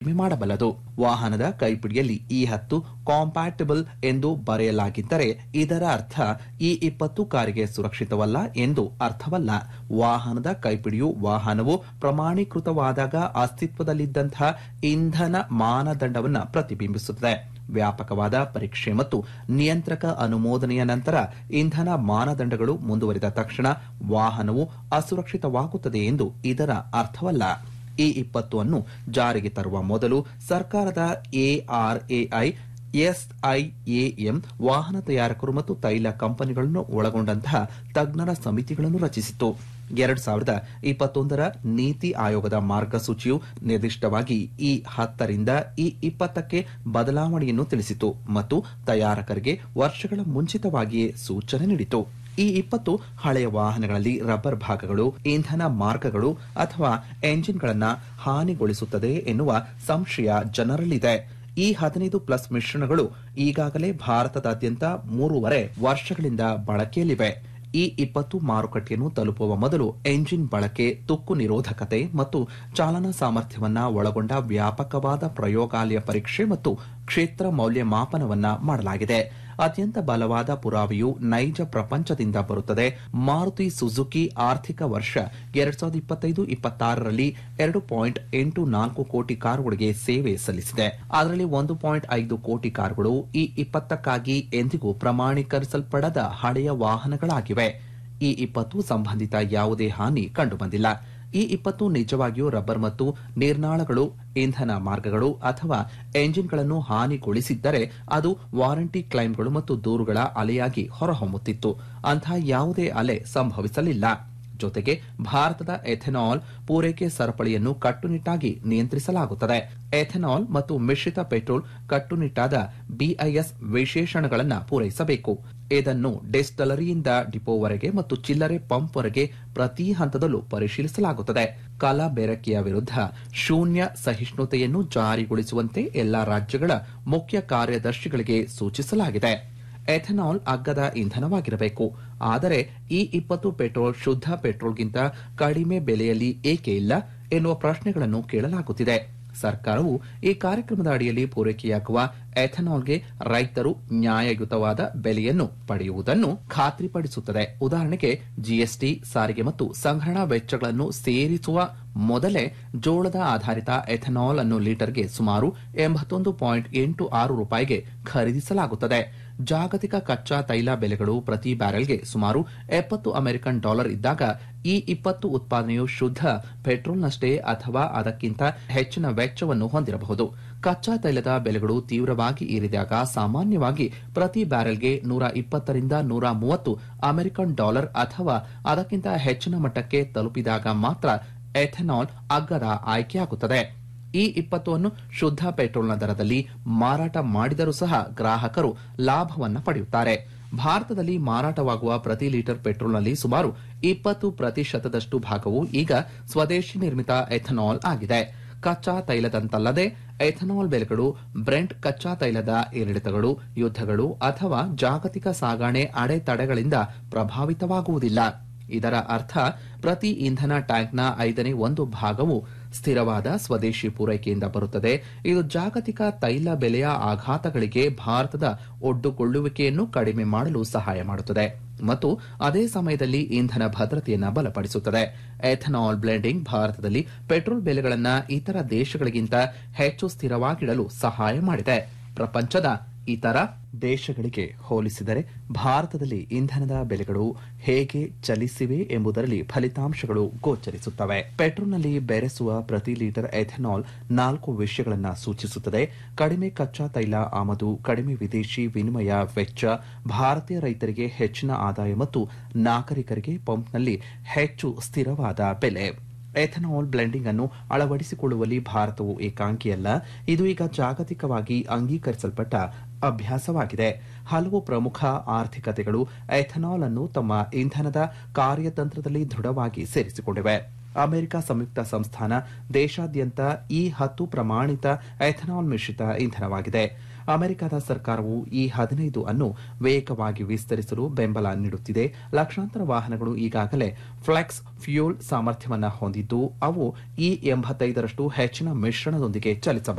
ಕಡಿಮೆ ಮಾಡಬಲ್ಲದು ವಾಹನದ ಕೈಪಿಡಿಯಲ್ಲಿ ಇ ಹತ್ತು ಕಾಂಪ್ಯಾಟಿಬಲ್ ಎಂದು ಬರೆಯಲಾಗಿದ್ದರೆ ಇದರ ಅರ್ಥ ಇ ಇಪ್ಪತ್ತು ಕಾರಿಗೆ ಸುರಕ್ಷಿತವಲ್ಲ ಎಂದು ಅರ್ಥವಲ್ಲ ವಾಹನದ ಕೈಪಿಡಿಯು ವಾಹನವು ಪ್ರಮಾಣೀಕೃತವಾದಾಗ ಅಸ್ತಿತ್ವದಲ್ಲಿದ್ದಂತಹ ಇಂಧನ ಮಾನದಂಡವನ್ನು ಪ್ರತಿಬಿಂಬಿಸುತ್ತದೆ ವ್ಯಾಪಕವಾದ ಪರೀಕ್ಷೆ ಮತ್ತು ನಿಯಂತ್ರಕ ಅನುಮೋದನೆಯ ನಂತರ ಇಂಧನ ಮಾನದಂಡಗಳು ಮುಂದುವರಿದ ತಕ್ಷಣ ವಾಹನವು ಅಸುರಕ್ಷಿತವಾಗುತ್ತದೆ ಎಂದು ಇದರ ಅರ್ಥವಲ್ಲ ಇ ಇಪ್ಪತ್ತು ಅನ್ನು ಜಾರಿಗೆ ತರುವ ಮೊದಲು ಸರ್ಕಾರದ ಎಆರ್ಎಐ ಎಸ್ಐಎಎಂ ವಾಹನ ತಯಾರಕರು ಮತ್ತು ತೈಲ ಕಂಪನಿಗಳನ್ನು ಒಳಗೊಂಡಂತಹ ತಜ್ಞರ ಸಮಿತಿಗಳನ್ನು ರಚಿಸಿತು ಎರಡು ಸಾವಿರದ ಇಪ್ಪತ್ತೊಂದರ ನೀತಿ ಆಯೋಗದ ಮಾರ್ಗಸೂಚಿಯು ನಿರ್ದಿಷ್ಟವಾಗಿ ಇ ಹತ್ತರಿಂದ ಇ ಇಪ್ಪತ್ತಕ್ಕೆ ಬದಲಾವಣೆಯನ್ನು ತಿಳಿಸಿತು ಮತ್ತು ತಯಾರಕರಿಗೆ ವರ್ಷಗಳ ಮುಂಚಿತವಾಗಿಯೇ ಸೂಚನೆ ನೀಡಿತು ಈ ಇಪ್ಪತ್ತು ಹಳೆಯ ವಾಹನಗಳಲ್ಲಿ ರಬ್ಬರ್ ಭಾಗಗಳು ಇಂಧನ ಮಾರ್ಗಗಳು ಅಥವಾ ಎಂಜಿನ್ಗಳನ್ನು ಹಾನಿಗೊಳಿಸುತ್ತದೆ ಎನ್ನುವ ಸಂಶಯ ಜನರಲ್ಲಿದೆ ಈ ಹದಿನೈದು ಪ್ಲಸ್ ಮಿಶ್ರಣಗಳು ಈಗಾಗಲೇ ಭಾರತದಾದ್ಯಂತ ಮೂರುವರೆ ವರ್ಷಗಳಿಂದ ಬಳಕೆಯಲ್ಲಿವೆ ಈ ಇಪ್ಪತ್ತು ಮಾರುಕಟ್ಟೆಯನ್ನು ತಲುಪುವ ಮೊದಲು ಎಂಜಿನ್ ಬಳಕೆ ತುಕ್ಕು ನಿರೋಧಕತೆ ಮತ್ತು ಚಾಲನಾ ಸಾಮರ್ಥ್ಯವನ್ನ ಒಳಗೊಂಡ ವ್ಯಾಪಕವಾದ ಪ್ರಯೋಗಾಲಯ ಪರೀಕ್ಷೆ ಮತ್ತು ಕ್ಷೇತ್ರ ಮೌಲ್ಯಮಾಪನವನ್ನ ಮಾಡಲಾಗಿದೆ ಅತ್ಯಂತ ಬಲವಾದ ಪುರಾವೆಯು ನೈಜ ಪ್ರಪಂಚದಿಂದ ಬರುತ್ತದೆ ಮಾರುತಿ ಸುಜುಕಿ ಆರ್ಥಿಕ ವರ್ಷ ಎರಡ್ ಸಾವಿರದ ಇಪ್ಪತ್ತೈದು ಇಪ್ಪತ್ತಾರರಲ್ಲಿ ಎರಡು ಪಾಯಿಂಟ್ ಎಂಟು ನಾಲ್ಕು ಕೋಟಿ ಕಾರುಗಳಿಗೆ ಸೇವೆ ಸಲ್ಲಿಸಿದೆ ಅದರಲ್ಲಿ ಒಂದು ಪಾಯಿಂಟ್ ಐದು ಕೋಟಿ ಕಾರುಗಳು ಈ ಇಪ್ಪತ್ತಕ್ಕಾಗಿ ಎಂದಿಗೂ ಪ್ರಮಾಣೀಕರಿಸಲ್ಪಡದ ಹಳೆಯ ವಾಹನಗಳಾಗಿವೆ ಈ ಇಪ್ಪತ್ತು ಸಂಬಂಧಿತ ಯಾವುದೇ ಹಾನಿ ಕಂಡುಬಂದಿಲ್ಲ ಈ ಇಪ್ಪತ್ತು ನಿಜವಾಗಿಯೂ ರಬ್ಬರ್ ಮತ್ತು ನಿರ್ನಾಳಗಳು ಇಂಧನ ಮಾರ್ಗಗಳು ಅಥವಾ ಎಂಜಿನ್ಗಳನ್ನು ಹಾನಿಗೊಳಿಸಿದ್ದರೆ ಅದು ವಾರಂಟಿ ಕ್ಲೈಮ್ಗಳು ಮತ್ತು ದೂರುಗಳ ಅಲೆಯಾಗಿ ಹೊರಹೊಮ್ಮುತ್ತಿತ್ತು ಅಂತಹ ಯಾವುದೇ ಅಲೆ ಸಂಭವಿಸಲಿಲ್ಲ ಜೊತೆಗೆ ಭಾರತದ ಎಥೆನಾಲ್ ಪೂರೈಕೆ ಸರಪಳಿಯನ್ನು ಕಟ್ಟುನಿಟ್ಟಾಗಿ ನಿಯಂತ್ರಿಸಲಾಗುತ್ತದೆ ಎಥೆನಾಲ್ ಮತ್ತು ಮಿಶ್ರಿತ ಪೆಟ್ರೋಲ್ ಕಟ್ಟುನಿಟ್ಟಾದ ಬಿಐಎಸ್ ವಿಶೇಷಣಗಳನ್ನು ಪೂರೈಸಬೇಕು ಇದನ್ನು ಡಿಸ್ಟಲರಿಯಿಂದ ಡಿಪೋವರೆಗೆ ಮತ್ತು ಚಿಲ್ಲರೆ ಪಂಪ್ವರೆಗೆ ಪ್ರತಿ ಹಂತದಲ್ಲೂ ಪರಿಶೀಲಿಸಲಾಗುತ್ತದೆ ಕಲಬೆರಕೆಯ ವಿರುದ್ಧ ಶೂನ್ಯ ಸಹಿಷ್ಣುತೆಯನ್ನು ಜಾರಿಗೊಳಿಸುವಂತೆ ಎಲ್ಲಾ ರಾಜ್ಯಗಳ ಮುಖ್ಯ ಕಾರ್ಯದರ್ಶಿಗಳಿಗೆ ಸೂಚಿಸಲಾಗಿದೆ ಎಥೆನಾಲ್ ಅಗ್ಗದ ಇಂಧನವಾಗಿರಬೇಕು ಆದರೆ ಈ ಇಪ್ಪತ್ತು ಪೆಟ್ರೋಲ್ ಶುದ್ಧ ಪೆಟ್ರೋಲ್ಗಿಂತ ಕಡಿಮೆ ಬೆಲೆಯಲ್ಲಿ ಏಕೆ ಇಲ್ಲ ಎನ್ನುವ ಪ್ರಶ್ನೆಗಳನ್ನು ಕೇಳಲಾಗುತ್ತಿದೆ ಸರ್ಕಾರವು ಈ ಕಾರ್ಯಕ್ರಮದ ಅಡಿಯಲ್ಲಿ ಪೂರೈಕೆಯಾಗುವ ಎಥೆನಾಲ್ಗೆ ರೈತರು ನ್ಯಾಯಯುತವಾದ ಬೆಲೆಯನ್ನು ಪಡೆಯುವುದನ್ನು ಖಾತ್ರಿಪಡಿಸುತ್ತದೆ ಉದಾಹರಣೆಗೆ ಜಿಎಸ್ಟಿ ಸಾರಿಗೆ ಮತ್ತು ಸಂಗ್ರಹಣಾ ವೆಚ್ಚಗಳನ್ನು ಸೇರಿಸುವ ಮೊದಲೇ ಜೋಳದ ಆಧಾರಿತ ಎಥೆನಾಲ್ ಅನ್ನು ಲೀಟರ್ಗೆ ಸುಮಾರು ಎಂಬತ್ತೊಂದು ಪಾಯಿಂಟ್ ಎಂಟು ಆರು ರೂಪಾಯಿಗೆ ಖರೀದಿಸಲಾಗುತ್ತದೆ ಜಾಗತಿಕ ಕಚ್ಚಾ ತೈಲ ಬೆಲೆಗಳು ಪ್ರತಿ ಬ್ಯಾರೆಲ್ಗೆ ಸುಮಾರು ಎಪ್ಪತ್ತು ಅಮೆರಿಕನ್ ಡಾಲರ್ ಇದ್ದಾಗ ಈ ಇಪ್ಪತ್ತು ಉತ್ಪಾದನೆಯು ಶುದ್ಧ ಪೆಟ್ರೋಲ್ನಷ್ಟೇ ಅಥವಾ ಅದಕ್ಕಿಂತ ಹೆಚ್ಚಿನ ವೆಚ್ಚವನ್ನು ಹೊಂದಿರಬಹುದು ಕಚ್ಚಾ ತೈಲದ ಬೆಲೆಗಳು ತೀವ್ರವಾಗಿ ಏರಿದಾಗ ಸಾಮಾನ್ಯವಾಗಿ ಪ್ರತಿ ಬ್ಯಾರೆಲ್ಗೆ ನೂರ ಇಪ್ಪತ್ತರಿಂದ ನೂರ ಮೂವತ್ತು ಅಮೆರಿಕನ್ ಡಾಲರ್ ಅಥವಾ ಅದಕ್ಕಿಂತ ಹೆಚ್ಚಿನ ಮಟ್ಟಕ್ಕೆ ತಲುಪಿದಾಗ ಮಾತ್ರ ಎಥೆನಾಲ್ ಅಗ್ಗದ ಆಯ್ಕೆಯಾಗುತ್ತದೆ ಈ ಇಪ್ಪತ್ತನ್ನು ಶುದ್ಧ ಪೆಟ್ರೋಲ್ನ ದರದಲ್ಲಿ ಮಾರಾಟ ಮಾಡಿದರೂ ಸಹ ಗ್ರಾಹಕರು ಲಾಭವನ್ನ ಪಡೆಯುತ್ತಾರೆ ಭಾರತದಲ್ಲಿ ಮಾರಾಟವಾಗುವ ಪ್ರತಿ ಲೀಟರ್ ಪೆಟ್ರೋಲ್ನಲ್ಲಿ ಸುಮಾರು ಇಪ್ಪತ್ತು ಪ್ರತಿಶತದಷ್ಟು ಭಾಗವು ಈಗ ಸ್ವದೇಶಿ ನಿರ್ಮಿತ ಎಥನಾಲ್ ಆಗಿದೆ ಕಚ್ಚಾ ತೈಲದಂತಲ್ಲದೆ ಎಥನಾಲ್ ಬೆಲೆಗಳು ಬ್ರೆಂಟ್ ಕಚ್ಚಾ ತೈಲದ ಏರಿಳಿತಗಳು ಯುದ್ದಗಳು ಅಥವಾ ಜಾಗತಿಕ ಸಾಗಣೆ ಅಡೆತಡೆಗಳಿಂದ ಪ್ರಭಾವಿತವಾಗುವುದಿಲ್ಲ ಇದರ ಅರ್ಥ ಪ್ರತಿ ಇಂಧನ ಟ್ಯಾಂಕ್ನ ಐದನೇ ಒಂದು ಭಾಗವು ಸ್ಥಿರವಾದ ಸ್ವದೇಶಿ ಪೂರೈಕೆಯಿಂದ ಬರುತ್ತದೆ ಇದು ಜಾಗತಿಕ ತೈಲ ಬೆಲೆಯ ಆಘಾತಗಳಿಗೆ ಭಾರತದ ಒಡ್ಡುಕೊಳ್ಳುವಿಕೆಯನ್ನು ಕಡಿಮೆ ಮಾಡಲು ಸಹಾಯ ಮಾಡುತ್ತದೆ ಮತ್ತು ಅದೇ ಸಮಯದಲ್ಲಿ ಇಂಧನ ಭದ್ರತೆಯನ್ನು ಬಲಪಡಿಸುತ್ತದೆ ಎಥನಾಲ್ ಬ್ಲೆಂಡಿಂಗ್ ಭಾರತದಲ್ಲಿ ಪೆಟ್ರೋಲ್ ಬೆಲೆಗಳನ್ನು ಇತರ ದೇಶಗಳಿಗಿಂತ ಹೆಚ್ಚು ಸ್ಥಿರವಾಗಿಡಲು ಸಹಾಯ ಮಾಡಿದೆ ಪ್ರಪಂಚದ ಇತರ ದೇಶಗಳಿಗೆ ಹೋಲಿಸಿದರೆ ಭಾರತದಲ್ಲಿ ಇಂಧನದ ಬೆಲೆಗಳು ಹೇಗೆ ಚಲಿಸಿವೆ ಎಂಬುದರಲ್ಲಿ ಫಲಿತಾಂಶಗಳು ಗೋಚರಿಸುತ್ತವೆ ಪೆಟ್ರೋಲ್ನಲ್ಲಿ ಬೆರೆಸುವ ಪ್ರತಿ ಲೀಟರ್ ಎಥೆನಾಲ್ ನಾಲ್ಕು ವಿಷಯಗಳನ್ನು ಸೂಚಿಸುತ್ತದೆ ಕಡಿಮೆ ಕಚ್ಚಾ ತೈಲ ಆಮದು ಕಡಿಮೆ ವಿದೇಶಿ ವಿನಿಮಯ ವೆಚ್ಚ ಭಾರತೀಯ ರೈತರಿಗೆ ಹೆಚ್ಚಿನ ಆದಾಯ ಮತ್ತು ನಾಗರಿಕರಿಗೆ ಪಂಪ್ನಲ್ಲಿ ಹೆಚ್ಚು ಸ್ಥಿರವಾದ ಬೆಲೆ ಎಥನಾಲ್ ಬ್ಲೆಂಡಿಂಗ್ ಅನ್ನು ಅಳವಡಿಸಿಕೊಳ್ಳುವಲ್ಲಿ ಭಾರತವು ಏಕಾಂಗಿಯಲ್ಲ ಇದು ಈಗ ಜಾಗತಿಕವಾಗಿ ಅಂಗೀಕರಿಸಲ್ಪಟ್ಟ ಅಭ್ಯಾಸವಾಗಿದೆ ಹಲವು ಪ್ರಮುಖ ಆರ್ಥಿಕತೆಗಳು ಎಥನಾಲ್ ಅನ್ನು ತಮ್ಮ ಇಂಧನದ ಕಾರ್ಯತಂತ್ರದಲ್ಲಿ ದೃಢವಾಗಿ ಸೇರಿಸಿಕೊಂಡಿವೆ ಅಮೆರಿಕ ಸಂಯುಕ್ತ ಸಂಸ್ಥಾನ ದೇಶಾದ್ಯಂತ ಈ ಹತ್ತು ಪ್ರಮಾಣಿತ ಎಥನಾಲ್ ಮಿಶ್ರಿತ ಇಂಧನವಾಗಿದೆ ಅಮೆರಿಕದ ಸರ್ಕಾರವು ಈ ಹದಿನೈದು ಅನ್ನು ವೇಗವಾಗಿ ವಿಸ್ತರಿಸಲು ಬೆಂಬಲ ನೀಡುತ್ತಿದೆ ಲಕ್ಷಾಂತರ ವಾಹನಗಳು ಈಗಾಗಲೇ ಫ್ಲೆಕ್ಸ್ ಫ್ಯೂಲ್ ಸಾಮರ್ಥ್ಯವನ್ನು ಹೊಂದಿದ್ದು ಅವು ಈ ಎಂಬತ್ತೈದರಷ್ಟು ಹೆಚ್ಚಿನ ಮಿಶ್ರಣದೊಂದಿಗೆ ಚಲಿಸಬಲ್ಲವು